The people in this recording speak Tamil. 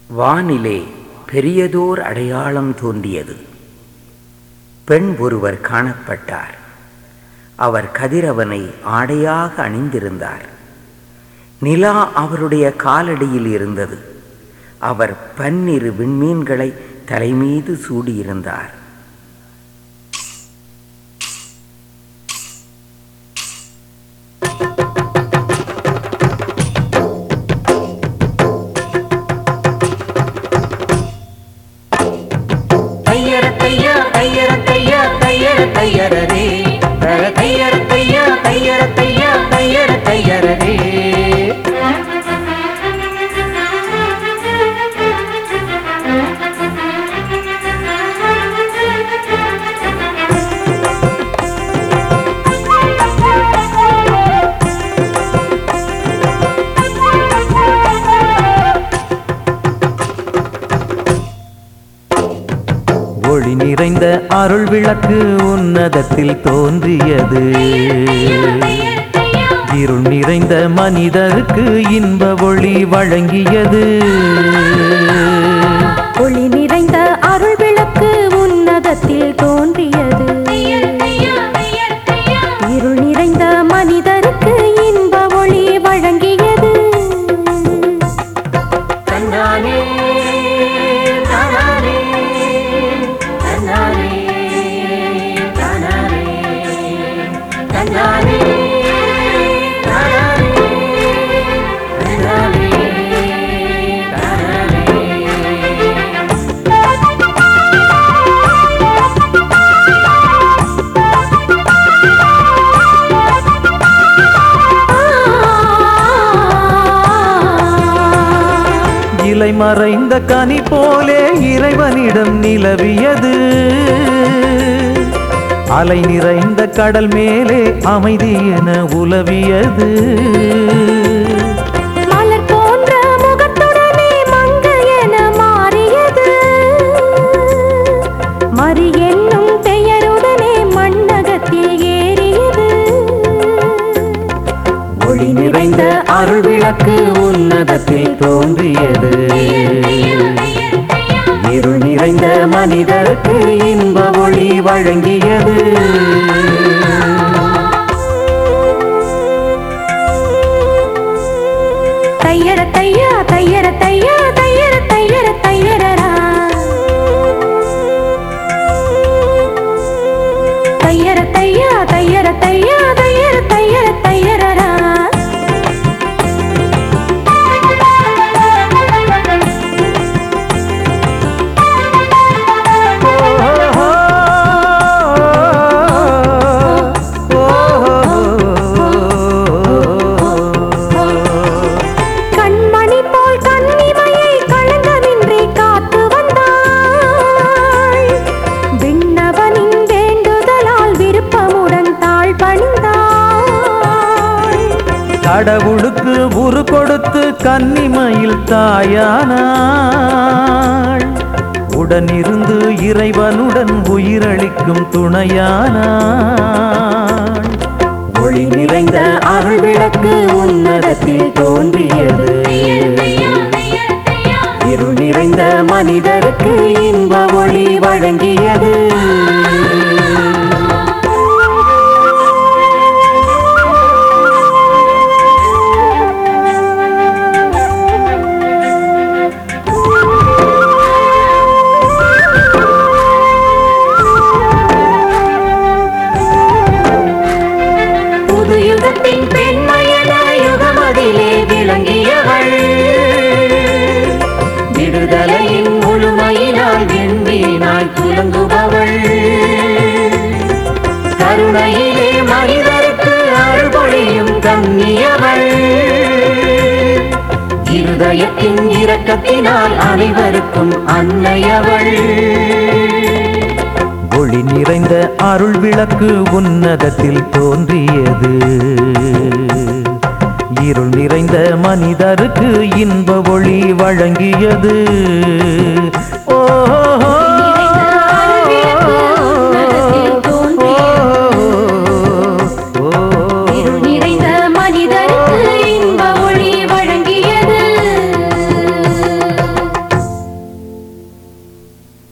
வானிலே பெரியதோர் அடையாளம் தோன்றியது பெண் ஒருவர் காணப்பட்டார் அவர் கதிரவனை ஆடையாக அணிந்திருந்தார் நிலா அவருடைய காலடியில் இருந்தது அவர் பன்னிரு விண்மீன்களை தலைமீது சூடியிருந்தார் தையர தையா தையர தையா தையர தையரரே தர தையர தையா தையர தையா தையர தையரரே ஒளி நிறைந்த அருள் விளக்கு உன்னதத்தில் தோன்றியது இருள் நிறைந்த மனிதருக்கு இன்ப ஒளி வழங்கியது ஒளி நிறைந்த அருள் விளக்கு உன்னதத்தில் தோன்றியது இருள் நிறைந்த மனிதருக்கு இன்ப ஒளி வழங்கியது தன்னானே தானானே தன்னானே தானானே தன்னானே தானானே தன்னானே தானானே இலை மறைந்த கனி போலே இறைவனிடம் நிலவியது அலை நிறைந்த கடல் மேலே அமைதி என உலவியது மலர் போன்ற முகத்துடனே மங்கை என மாறியது மறி என்னும் பெயருடனே மண்ணகத்தில் ஏறியது ஒளி நிறைந்த அருள் விளக்கு உன்னதத்தில் தோன்றியது இருள் நிறைந்த மனிதருக்கு இன்ப ஒளி வழங்கியது தையர தையா தையர தையா தையர தையர தையரரா தையர தையா தையர தையா தையர தையர தையரரா கண்மணி போல் கண்ணிமையை களங்கமின்றி காத்து வந்தாள் விண்ணவனின் வேண்டுதலால் விருப்பமுடன் தாழ் பணிந்தாள் கடவுளுக்கு உரு கொடுத்து கன்னிமையில் தாயானாள் உடனிருந்து இறைவனுடன் உயிரளிக்கும் துணையானாள் ஒளி நிறைந்த அருள் விளக்கு உன்னதத்தில் தோன்றியது இருள் நிறைந்த மனிதருக்கு இன்ப ஒளி வழங்கியது புது யுகத்தின் பெண்மையன யுகமதிலே விளங்கியவள் விடுதலையின் முழுமையினால் வெண்மீனாய் துலங்குபவள் கருணையிலே மனிதருக்கு அருள்பொழியும் கண்ணியவள் இருதயத்தின் இரக்கத்தினால் அனைவருக்கும் அன்னையவள் ஒளி நிறைந்த அருள் விளக்கு உன்னதத்தில் தோன்றியது இருள் நிறைந்த மனிதருக்கு இன்ப ஒளி வழங்கியது ஓ